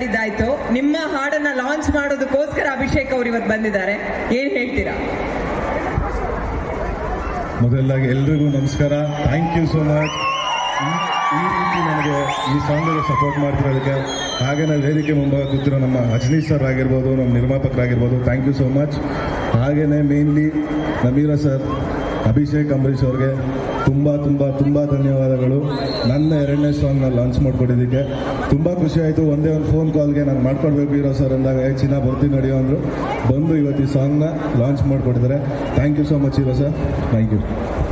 ಮಾತಾಡಿದ್ದಾಯ್ತು ನಿಮ್ಮ ಹಾಡನ್ನ ಲಾಂಚ್ ಮಾಡೋದಕ್ಕೋಸ್ಕರ ಅಭಿಷೇಕ್ ಅವ್ರು ಇವತ್ತು ಬಂದಿದ್ದಾರೆ ಏನ್ ಹೇಳ್ತೀರಾ ಮೊದಲಾಗಿ ಎಲ್ರಿಗೂ ನಮಸ್ಕಾರ ಥ್ಯಾಂಕ್ ಯು ಸೋ ಮಚ್ ಈ ರೀತಿ ನನಗೆ ಈ ಸಾಂಗ್ಗೆ ಸಪೋರ್ಟ್ ಮಾಡ್ತಿರೋದಕ್ಕೆ ಹಾಗೆಯೇ ವೇದಿಕೆ ಮುಂಭಾಗ ಕೂತಿರೋ ನಮ್ಮ ಅಜನೀಶ್ ಸರ್ ಆಗಿರ್ಬೋದು ನಮ್ಮ ನಿರ್ಮಾಪಕರಾಗಿರ್ಬೋದು ಥ್ಯಾಂಕ್ ಯು ಸೋ ಮಚ್ ಹಾಗೆಯೇ ಮೇನ್ಲಿ ನಮೀರ ಸರ್ ಅಭಿಷೇಕ್ ಅಂಬರೀಶ್ ಅವ್ರಿಗೆ ತುಂಬ ತುಂಬ ತುಂಬ ಧನ್ಯವಾದಗಳು ನನ್ನ ಎರಡನೇ ಸಾಂಗ್ನ ಲಾಂಚ್ ಮಾಡ್ಕೊಟ್ಟಿದ್ದಕ್ಕೆ ತುಂಬ ಖುಷಿ ಆಯಿತು ಒಂದೇ ಒಂದು ಫೋನ್ ಕಾಲ್ಗೆ ನಾನು ಮಾಡ್ಕೊಡ್ಬೇಕು ಹೀರೋ ಸರ್ ಅಂದಾಗ ಏ ಚಿನ್ನ ಬರ್ತೀನಿ ನಡೆಯೋ ಅಂದರು ಬಂದು ಇವತ್ತು ಈ ಸಾಂಗ್ನ ಲಾಂಚ್ ಮಾಡಿಕೊಟ್ಟಿದ್ದಾರೆ thank you so much hero sir thank you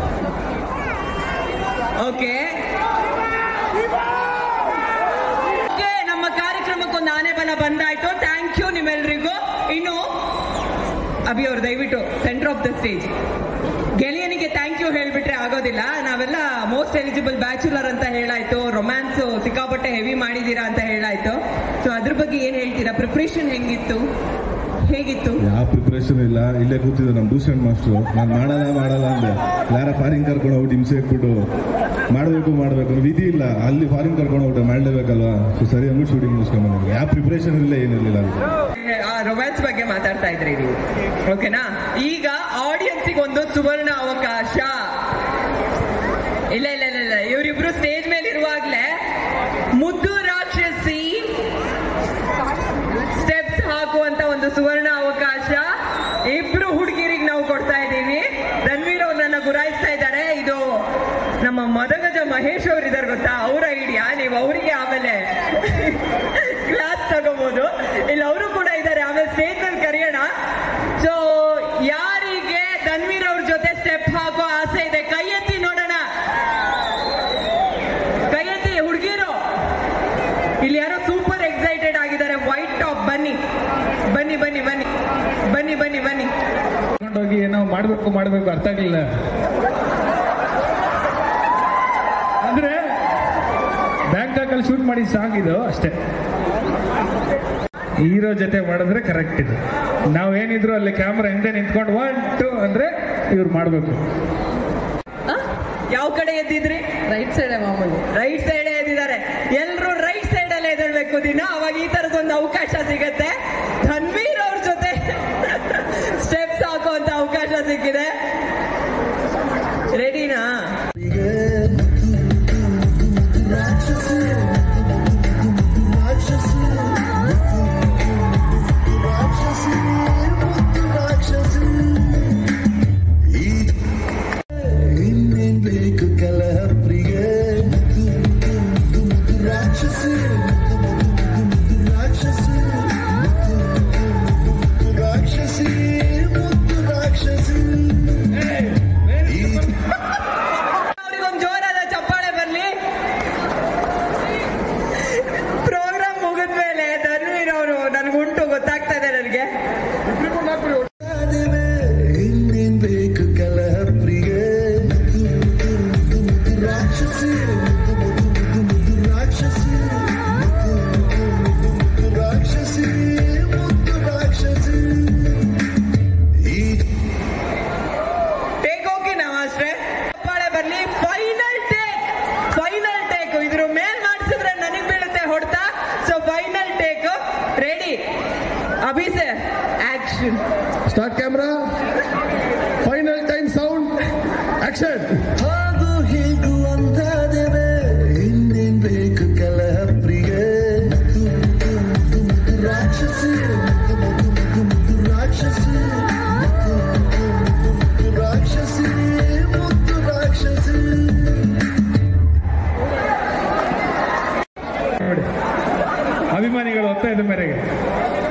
okay okay ನಮ್ಮ ಕಾರ್ಯಕ್ರಮಕ್ಕೊಂದು ಆನೆ ಬಲ ಬಂದಾಯ್ತು ಥ್ಯಾಂಕ್ ಯು ನಿಮ್ಮೆಲ್ರಿಗೂ ಇನ್ನು ಅಭಿ ಅವ್ರು ದಯವಿಟ್ಟು ಸೆಂಟರ್ ಆಫ್ ದ ಸ್ಟೇಜ್ ಗೆಳೆಯನಿಗೆ ಥ್ಯಾಂಕ್ ಯು ಹೇಳ್ಬಿಟ್ರೆ ಆಗೋದಿಲ್ಲ ನಾವೆಲ್ಲ ಮೋಸ್ಟ್ ಎಲಿಜಿಬಲ್ ಬ್ಯಾಚುಲರ್ ಅಂತ ಹೇಳಾಯ್ತು ರೊಮ್ಯಾನ್ಸ್ ಸಿಕ್ಕಾಪಟ್ಟೆ ಹೆವಿ ಮಾಡಿದೀರಾ ಅಂತ ಹೇಳಾಯ್ತು ಸೊ ಅದ್ರ ಬಗ್ಗೆ ಏನ್ ಹೇಳ್ತೀರಾ ಪ್ರಿಪ್ರೇಷನ್ ಹೆಂಗಿತ್ತು ಹೇಗಿತ್ತು ಯಾವ ಪ್ರಿಪ್ರೇಷನ್ ಇಲ್ಲ ಇಲ್ಲೇ ಕೂತಿದ್ದು ನಮ್ಮ ಭೂಷಣ್ ಮಾಸ್ಟ್ರು ನಾನು ಮಾಡಲ್ಲ ಮಾಡಲ್ಲ ಅಂದೆ ಯಾರ ಫಾರಿನ್ ಕರ್ಕೊಂಡು ಹೋಗ್ಬಿಟ್ಟು ಹಿಂಸೆ ಇಟ್ಬಿಟ್ಟು ಮಾಡಬೇಕು ಮಾಡಬೇಕು ವಿಧಿ ಇಲ್ಲ ಅಲ್ಲಿ ಫಾರಿನ್ ಕರ್ಕೊಂಡು ಹೋಗ್ಬಿಟ್ಟು ಮಾಡಲೇಬೇಕಲ್ವಾ ಸೊ ಸರಿ ಅಂದ್ಬಿಟ್ಟು ಶೂಟಿಂಗ್ ಮುಗಿಸ್ಕೊಂಡು ಬಂದಿದ್ದೆ ಯಾವ ಪ್ರಿಪ್ರೇಷನ್ ಇಲ್ಲ ಏನಿರಲಿಲ್ಲ ಅಲ್ಲಿ ಆ ರೊಮ್ಯಾನ್ಸ್ ಬಗ್ಗೆ ಮಾತಾಡ್ತಾ ಇದ್ರಿ ನೀವು ಓಕೆನಾ ಈಗ ಆಡಿಯನ್ಸಿಗೆ ಒಂದು ಸುವರ್ಣ ಅವಕಾಶ ಇಲ್ಲ ಇಲ್ಲ ಇಲ್ಲ ಇಲ್ಲ ಇವರಿಬ್ರು ಸ್ಟೇಜ್ ಮೇಲೆ ಇರುವಾಗ್ಲೇ ಮುದ್ದು ರಾಕ್ಷಸಿ ಸ್ಟೆಪ್ಸ್ ಹಾಕುವಂತ ಒಂದು ಸುವರ್ಣ ಅವಕಾಶ ಇಬ್ರು ಹುಡುಗಿರಿಗೆ ನಾವು ಕೊಡ್ತಾ ಇದ್ದೀವಿ ಧನ್ವೀರ್ ಅವ್ರನ್ನ ಗುರಾಯಿಸ್ತಾ ಇದ್ದಾರೆ ಇದು ನಮ್ಮ ಮದಗಜ ಮಹೇಶ್ ಅವ್ರು ಇದಾರೆ ಗೊತ್ತಾ ಅವ್ರ ಐಡಿಯಾ ನೀವು ಅವರಿಗೆ ಆಮೇಲೆ ಕ್ಲಾಸ್ ತಗೋಬಹುದು ಇಲ್ಲಿ ಅವರು ಕೂಡ ಇದ್ದಾರೆ ಆಮೇಲೆ ಸ್ಟೇಜ್ ಮೇಲೆ ಕರೆಯೋಣ ಸೊ ಯಾರಿಗೆ ಧನ್ವೀರ್ ಅವ್ರ ಜೊತೆ ಸ್ಟೆಪ್ ಹಾಕೋ ಆಸೆ ಇದೆ ಕೈ ಎತ್ತಿ ನೋಡೋಣ ಕೈ ಎತ್ತಿ ಹುಡುಗಿರು ಇಲ್ಲಿ ಯಾರೋ ಸೂಪರ್ ಎಕ್ಸೈಟೆಡ್ ಆಗಿದ್ದಾರೆ ವೈಟ್ ಟಾಪ್ ಬನ್ನಿ ಬನ್ನಿ ಬನ್ನಿ ಬನ್ನಿ ಬನ್ನಿ ಬನ್ನಿ ಬನ್ನಿ ಹೋಗಿ ಏನೋ ಮಾಡಬೇಕು ಮಾಡಬೇಕು ಅರ್ಥ ಆಗಲಿಲ್ಲ ಅಂದ್ರೆ ಬ್ಯಾಂಕಾಕಲ್ಲಿ ಶೂಟ್ ಮಾಡಿ ಸಾಂಗ್ ಇದು ಅಷ್ಟೇ ಹೀರೋ ಜೊತೆ ಮಾಡಿದ್ರೆ ಕರೆಕ್ಟ್ ಇದು ನಾವೇನಿದ್ರು ಅಲ್ಲಿ ಕ್ಯಾಮ್ರಾ ಹಿಂದೆ ನಿಂತ್ಕೊಂಡು ಒನ್ ಟು ಅಂದ್ರೆ ಇವ್ರು ಮಾಡಬೇಕು ಆ? ಯಾವ ಕಡೆ ಎದ್ದಿದ್ರಿ ರೈಟ್ ಸೈಡ್ ಮಾಮೂಲಿ ರೈಟ್ ಸೈಡ್ ಎದ್ದಿದ್ದಾರೆ ಎಲ್ರು ರೈಟ್ ಸೈಡ್ ಅಲ್ಲೇ ಎದ್ದೇಳ್ಬೇಕು ದಿನ ಅವಾಗ ಈ ತರದೊಂದು ಅವಕಾಶ ಸಿಗತ್ತೆ ಧನ್ವೀರ್ ಅವ್ರ ಜೊತೆ ಸ್ಟೆಪ್ಸ್ ಹಾಕುವಂತ ಅವಕಾಶ ಸಿಕ್ಕಿದೆ ರೆಡಿನಾ ಇನ್ನೇನ್ಬೇಕು ಕಲಹ ಪ್ರಿಯ ರಾಕ್ಷಸಿ ರಾಕ್ಷಸಿ ರಾಕ್ಷಸಿ ಮುದ್ದು ರಾಕ್ಷಸಿ ಅವ್ರಿಗೊಂದು ಜೋರಾದ ಚಪ್ಪಾಳೆ ಬರ್ಲಿ ಪ್ರೋಗ್ರಾಮ್ ಮುಗಿದ್ಮೇಲೆ ಧನ್ವೀರ್ ಅವರು ನನ್ಗುಂಟು ಗೊತ್ತಾಗ್ತಾ ಇದೆ ನನಗೆ ಇನ್ನೇನ್ ಬೇಕು ಕಲಹ ಪ್ರಿಯ ರಾಕ್ಷಸಿ ರಾಕ್ಷಸಿ ರಾಕ್ಷಸಿ ಮುದ್ದು ರಾಕ್ಷಸಿ ಈ ಟೇಕ್ ಓಕೆ ನಾವು ಅಷ್ಟೇ ಚಪ್ಪಾಳೆ ಬರ್ಲಿ ಫೈನಲ್ ಟೇಕ್ ಫೈನಲ್ ಟೇಕ್ ಇದ್ರ ಮೇಲ್ ಮಾಡಿಸಿದ್ರೆ ನನಗ್ ಬೀಳುತ್ತೆ ಹೊಡ್ತಾ ಸೊ ಫೈನಲ್ ಟೇಕ್ ರೆಡಿ ಅಭಿಸೆ action start camera final time sound action ಹಾಗೂ ಹೀಗೂ ಅಂತಾದೆವೆ ಇನ್ನೇನ್ ಬೇಕು ಕಲಹ ಪ್ರಿಯ ರಾಕ್ಷಸಿ ರಾಕ್ಷಸಿ ರಾಕ್ಷಸಿ ಮುದ್ದು ರಾಕ್ಷಸಿ ನೋಡಿ ಅಭಿಮಾನಿಗಳು ಹೋಗ್ತಾ ಇದ್ದ ಮೇರೆಗೆ